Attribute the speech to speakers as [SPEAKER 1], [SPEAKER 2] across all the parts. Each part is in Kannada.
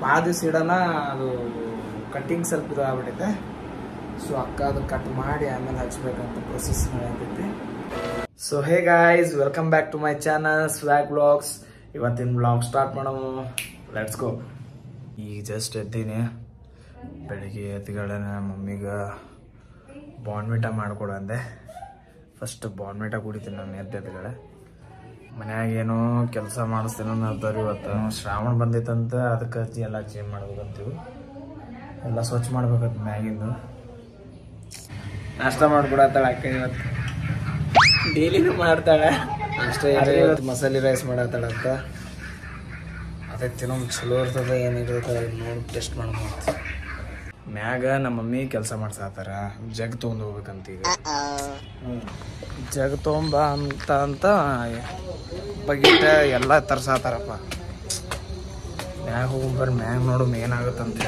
[SPEAKER 1] ಭಾಳ ದಿವ್ಸ ಇಡೋಣ ಅದು ಕಟ್ಟಿಂಗ್ ಸ್ವಲ್ಪ ಇದು ಆಗ್ಬಿಟ್ಟೈತೆ ಸೊ ಅಕ್ಕ ಅದನ್ನ ಕಟ್ ಮಾಡಿ ಆಮೇಲೆ ಹಚ್ಬೇಕಂತ ಪ್ರೊಸೆಸ್ ನಡೆಯತೈತಿ so hey guys welcome back to my channel swag blogs ಇವತ್ತಿನ ಬ್ಲಾಗ್ ಸ್ಟಾರ್ಟ್ ಮಾಡೋಣ ಲೆಟ್ಸ್ ಗೋ ಈಗ ಜಸ್ಟ್ ಎದ್ದೀನಿ ಬೆಳಿಗ್ಗೆ ಎದ್ದುಗಳೇ ಮಮ್ಮಿಗೆ ಬಾನ್ವಿಟ ಮಾಡಿಕೊಡು ಅಂದೆ ಫಸ್ಟ್ ಬಾನ್ವಿಟ ಕುಡಿತೀನಿ ನಾನು ಎದ್ದೆದ್ದುಗಳೇ ಮನ್ಯಾಗ ಏನೋ ಕೆಲಸ ಮಾಡಿಸ್ತೀನೋ ಅನ್ನೋದವ್ರು ಇವತ್ತು ಶ್ರಾವಣ ಬಂದೈತಂತ ಅದಕ್ಕೆ ಎಲ್ಲ ಚೇಂಜ್ ಮಾಡ್ಬೇಕಂತೀವಿ ಎಲ್ಲ ಸ್ವಚ್ಛ ಮಾಡ್ಬೇಕಂತ ಮ್ಯಾಗಿಂದು ನಾಷ್ಟ ಮಾಡ್ಕೊಡತ್ತಾಳ ಅಕ್ಕ ಇವತ್ತು ಡೈಲಿನೂ ಮಾಡ್ತಾಳೆ ಅಷ್ಟೇ ಇವತ್ತು ಮಸಾಲೆ ರೈಸ್ ಮಾಡತ್ತಾಳ ಅಕ್ಕ ಅದೇ ತಿನ್ನೋ ಚಲೋ ಇರ್ತದೆ ಏನಿರ್ತದೆ ನೋಡಿ ಟೆಸ್ಟ್ ಮಾಡ್ಬೋದು ಮ್ಯಾಗ ನಮ್ಮ ಮಮ್ಮಿ ಕೆಲಸ ಮಾಡ್ಸಾತಾರ ಜಗ್ ತೊಗೊಂಡು ಹೋಗ್ಬೇಕಂತ ಈಗ ಹ್ಮ್. ಜಗ್ ತೊಗೊಂಬ ಅಂತ ಅಂತ ಬಗೀಟ ಎಲ್ಲ ತರ್ಸಾತಾರಪ್ಪ ಮ್ಯಾಗ ಹೋಗ್ಬರ್ ಮ್ಯಾಗ ನೋಡು ಏನಾಗುತ್ತಂತ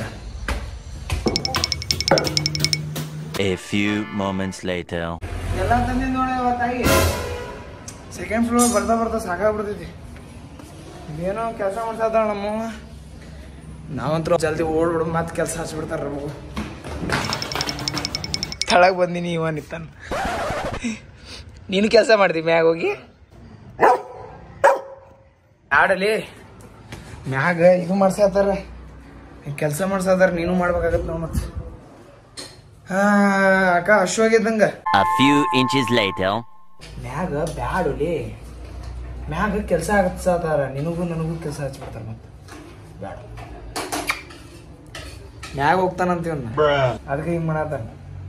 [SPEAKER 2] A few moments later.
[SPEAKER 1] ಎಲ್ಲ ತಂದಿದ್ದು ನೋಡಿ ಅವತ್ತಾಗಿ ಸೆಕೆಂಡ್ ಫ್ಲೋರ್ ಬರ್ತಾ ಬರ್ತಾ ಸಾಕಾಗ್ಬಿಡ್ತೈತಿ ಇದೇನೋ ಕೆಲಸ ಮಾಡ್ಸಾತಾಳ ನಮ್ಮವ್ವ ನಾವಂತರೂ ಜಲ್ದಿ ಓಡ್ಬಿಡು ಮತ್ತೆ ಕೆಲಸ ಹಚ್ಬಿಡ್ತಾರ ನಮಗೂ ತಳಗ್ ಬಂದಿನಿ ಇವ ನಿತ್ತಾನ ನೀನು ಕೆಲಸ ಮಾಡ್ದಿ ಮ್ಯಾಗ ಹೋಗಿ ಆಡಲಿ ಮ್ಯಾಗ ಇದು ಮಾಡ್ಸಾತಾರ ಕೆಲಸ ಮಾಡ್ಸಾತಾರ ನೀನು ಮಾಡ್ಬೇಕಾಗತ್ತೆ ನಾವು ಮತ್ತೆ ಹಾ ಅಕ್ಕ ಅಶ್ವಾಗಿದ್ದಂಗ
[SPEAKER 2] A few inches later.
[SPEAKER 1] ಮ್ಯಾಗ ಬ್ಯಾಡುಲಿ ಮ್ಯಾಗ ಕೆಲಸ ಹಚ್ಚಾತಾರ ನಿನಗೂ ನನಗೂ ಕೆಲಸ ಹಚ್ಬಿಡ್ತಾರ ಮತ್ತೆ ಬ್ಯಾಡ ಮ್ಯಾಗ ಹೋಗ್ತಾನಂತೀವ್ ಅದಕ್ಕೆ ಹಿಂಗ್ ಮಾಡತ್ತಾನ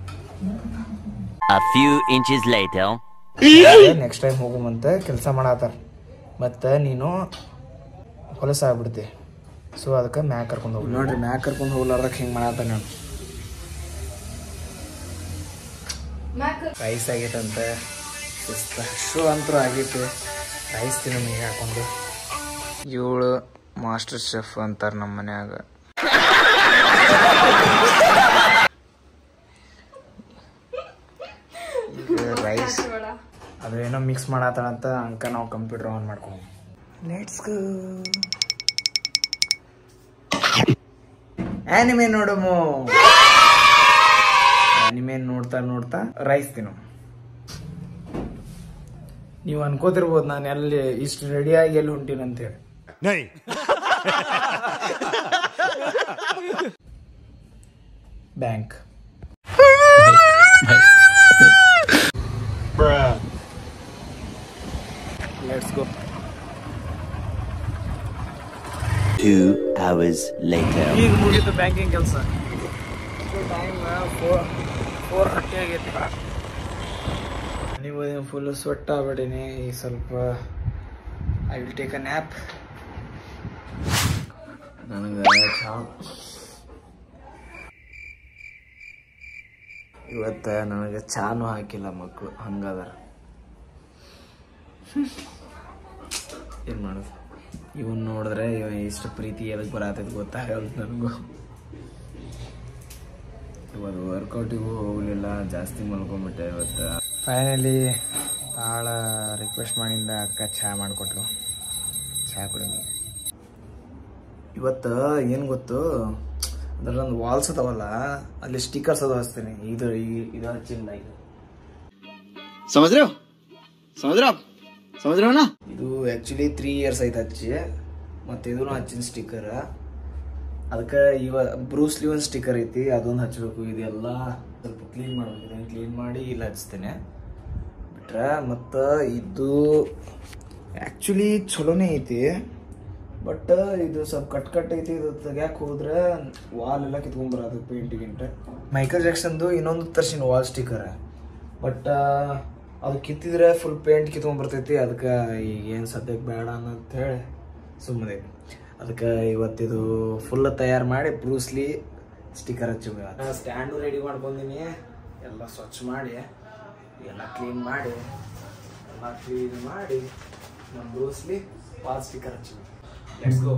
[SPEAKER 2] A few inches later.
[SPEAKER 1] Next time ಹೋಗುಮಂತ ಕೆಲಸ ಮಾಡತ್ತಾರ ಮತ್ತೆ ನೀನು ಹೊಲಸ ಆಗ್ಬಿಡ್ತಿ ಸೊ ಅದಕ್ಕೆ ಮ್ಯಾಗ ಕರ್ಕೊಂಡು ಹೋಗಿ ನೋಡ್ರಿ ಮ್ಯಾಗ ಕರ್ಕೊಂಡು ಹೋಗ್ಲಾರ್ದಕ್ಕೆ ಹಿಂಗೆ ಮಾಡತ್ತಾನ ನಾನು ರೈಸ್ ಆಗೈತಂತೆ ಸುಸ್ತ ಶೋ ಅಂತೂ ಆಗೈತಿ ರೈಸ್ ತಿನ್ನೋ ಈಗ ಹಾಕೊಂಡು ಇವಳು ಮಾಸ್ಟರ್ ಶೆಫ್ ಅಂತಾರೆ ನಮ್ಮ ಮನ್ಯಾಗ ರೈಸ್ ಅದು ಏನೋ ಮಿಕ್ಸ್ ಮಾಡತ್ತಾಳಂತ ಅಂಕ ನಾವು ಕಂಪ್ಯೂಟರ್ ಆನ್ ಮಾಡ್ಕೊಂಡು ಲೆಟ್ಸ್ ಗೋ ಆನಿಮೆ ನೋಡಮು ಆನಿಮೆ ನೋಡ್ತಾ ನೋಡ್ತಾ ರೈಸ್ ತಿನ್ನು ನೀವು ಅನ್ಕೋತಿರ್ಬೋದು ನಾನು ಎಲ್ಲಿ ಇಷ್ಟು ರೆಡಿಯಾಗಿ ಎಲ್ಲಿ ಹೊಂಟೀನಿ ಅಂತೇಳಿ bank let's go
[SPEAKER 2] Two hours later.
[SPEAKER 1] ಈಗ ಮುಗೀತು ಬ್ಯಾಂಕಿಂಗ್ ಕೆಲಸ ಟೈಮ್ ಫೋರ್ ಫೋರ್ ಥರ್ಟಿ ಆಗೈತಿ ನೀವು ಫುಲ್ ಸ್ವೆಟ್ ಆಗ್ಬಿಡೀನಿ ಈಗ ಸ್ವಲ್ಪ I will take a nap ನನಗೆ ಚಾ ಇವತ್ತು ನನಗೆ ಚಾನು ಹಾಕಿಲ್ಲ ಮಕ್ಕಳು ಹಂಗದಾರ ಏನು ಮಾಡೋದು ಇವನ್ ನೋಡಿದ್ರೆ ಇವ ಇಷ್ಟು ಪ್ರೀತಿ ಎದಕ್ಕೆ ಬರತೈತಿ ಗೊತ್ತಾಗಲ್ಲ ನನಗೂ ಇವತ್ತು ವರ್ಕೌಟಿಗೂ ಹೋಗಲಿಲ್ಲ ಜಾಸ್ತಿ ಮಲ್ಕೊಂಬಿಟ್ಟೆ ಇವತ್ತು ಫೈನಲಿ ಭಾಳ ರಿಕ್ವೆಸ್ಟ್ ಮಾಡಿಂದ ಅಕ್ಕ ಚಹಾ ಮಾಡಿಕೊಟ್ರು ಚಹಾ ಕುಡಿ ಇವತ್ತು ಏನು ಗೊತ್ತು ಅದ್ರಲ್ಲೊಂದು ವಾಲ್ಸ್ ಅದಾವಲ್ಲ ಅಲ್ಲಿ ಸ್ಟಿಕರ್ಸ್ ಅದು ಹಚ್ತೀನಿ ಇದು ಈ- ಇದು ಹಚ್ಚಿಲ್ಲ ಇದು
[SPEAKER 3] समझ रहे हो समझ रहे हो आप समझ रहे हो ना
[SPEAKER 1] ಇದು ಆ್ಯಕ್ಚುಲಿ ತ್ರೀ ಇಯರ್ಸ್ ಐತೆ ಹಚ್ಚಿ ಮತ್ತು ಇದೂ ಹಚ್ಚಿನ ಸ್ಟಿಕ್ಕರ್ ಅದಕ್ಕೆ ಇವ ಬ್ರೂಸ್ಲಿ ಒಂದು ಸ್ಟಿಕ್ಕರ್ ಐತಿ ಅದೊಂದು ಹಚ್ಚಬೇಕು ಇದೆಲ್ಲ ಸ್ವಲ್ಪ ಕ್ಲೀನ್ ಮಾಡ್ಬೇಕು ಇದನ್ನು ಕ್ಲೀನ್ ಮಾಡಿ ಇಲ್ಲಿ ಹಚ್ತೇನೆ ಬಿಟ್ರೆ ಮತ್ತು ಇದು ಆ್ಯಕ್ಚುಲಿ ಚಲೋನೇ ಐತಿ ಬಟ್ ಇದು ಸ್ವಲ್ಪ ಕಟ್ ಕಟ್ ಐತಿ ಇದು ತೆಗ್ಯಾಕೆ ಹೋದ್ರೆ ವಾಲ್ ಎಲ್ಲ ಕಿತ್ಕೊಂಡ್ಬರೋದು ಪೇಂಟ್ ಗಿಂಟ ಮೈಕಲ್ ಜಾಕ್ಸನ್ದು ಇನ್ನೊಂದು ತರ್ಸಿನ ವಾಲ್ ಸ್ಟಿಕ್ಕರ್ ಬಟ್ ಅದು ಕಿತ್ತಿದ್ರೆ ಫುಲ್ ಪೇಂಟ್ ಕಿತ್ಕೊಂಡ್ಬರ್ತೈತಿ ಅದಕ್ಕೆ ಈಗ ಏನು ಸದ್ಯಕ್ಕೆ ಬೇಡ ಅಂತ ಹೇಳಿ ಸುಮ್ಮನೆ ಅದಕ್ಕೆ ಇವತ್ತಿದು ಫುಲ್ ತಯಾರು ಮಾಡಿ ಬ್ರೂಸ್ಲಿ ಸ್ಟಿಕ್ಕರ್ ಹಚ್ಚಿವಿ ಸ್ಟ್ಯಾಂಡು ರೆಡಿ ಮಾಡ್ಕೊಂಡಿನಿ ಎಲ್ಲ ಸ್ವಚ್ಛ ಮಾಡಿ ಎಲ್ಲ ಕ್ಲೀನ್ ಮಾಡಿ ಎಲ್ಲ ಕ್ಲೀನ್ ಮಾಡಿ ನಮ್ಮ ಬ್ರೂಸ್ಲಿ ವಾಲ್ ಸ್ಟಿಕ್ಕರ್ ಹಚ್ಚಿವಿ ಲೆಟ್ಸ್ ಗೋ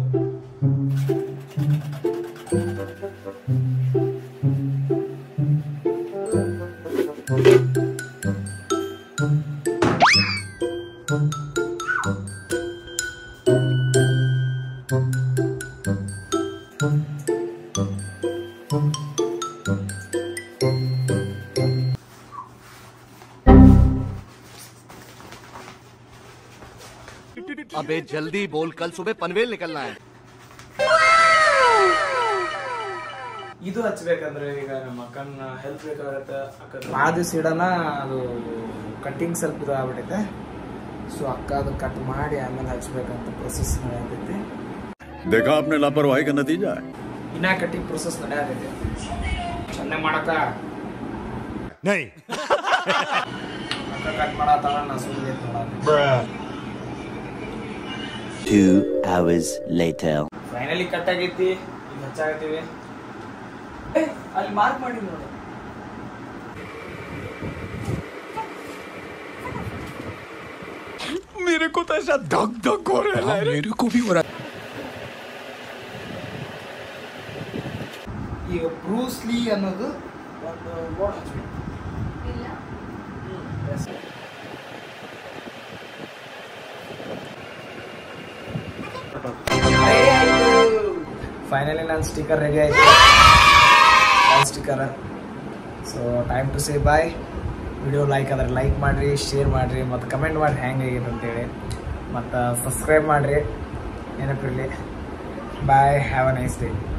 [SPEAKER 4] अबे जल्दी बोल कल सुबह पनवेल निकलना है
[SPEAKER 1] ಇದು ಹಚ್ಬೇಕಂದ್ರೆ ಈಗ ನಮ್ಮ ಅಕ್ಕನ ಹೆಲ್ಪ್ ಬೇಕಾಗತ್ತೆ ಅಕ್ಕ ಭಾಳ ದಿವಸ ಇಡೋಣ ಅದು ಕಟ್ಟಿಂಗ್ ಸ್ವಲ್ಪ ಇದು ಆಗ್ಬಿಟ್ಟೈತೆ ಸೊ ಅಕ್ಕ ಅದು ಕಟ್ ಮಾಡಿ ಆಮೇಲೆ ಹಚ್ಬೇಕಂತ ಪ್ರೊಸೆಸ್ ನಡೆಯತೈತಿ
[SPEAKER 5] देखा आपने लापरवाही का नतीजा है
[SPEAKER 1] ಇನ್ನ ಕಟ್ಟಿಂಗ್ ಪ್ರೊಸೆಸ್ ನಡೆಯತೈತಿ ಚೆನ್ನಾಗಿ ಮಾಡಕ್ಕ ಅಕ್ಕ ಕಟ್ ಮಾಡತ್ತಾಳ ನಾ ಸುಮ್ಮನೆ ನೋಡ
[SPEAKER 2] Two hours later.
[SPEAKER 1] Finally cut ಆಗೈತಿ ಈಗ ಹಚ್ಚಾಗತ್ತೀವಿ ಏ, ಅಲ್ಲಿ ಮಾರ್ಕ್ ಮಾಡಿ ನೋಡು
[SPEAKER 5] मेरे को तो ऐसा धक धक हो रहा है मेरे को भी हो रहा
[SPEAKER 1] ಈಗ ಬ್ರೂಸ್ಲಿ ಅನ್ನೋದು ಒಂದು ಬೋರ್ಡ್ ಹಚ್ಬೇಕು ಫೈನಲಿ ನನ್ನ ಸ್ಟಿಕರ್ ರೆಡಿ ಆಯ್ತು sticker so time to say bye video like ಆದ್ರೆ ಲೈಕ್ ಮಾಡಿರಿ ಶೇರ್ ಮಾಡಿರಿ ಮತ್ತು ಕಮೆಂಟ್ ಮಾಡಿರಿ ಹೆಂಗೆ ಆಗೈತೆ ಅಂತೇಳಿ ಮತ್ತು ಸಬ್ಸ್ಕ್ರೈಬ್ ಮಾಡಿರಿ ನೆನಪಿರಲಿ bye have a nice day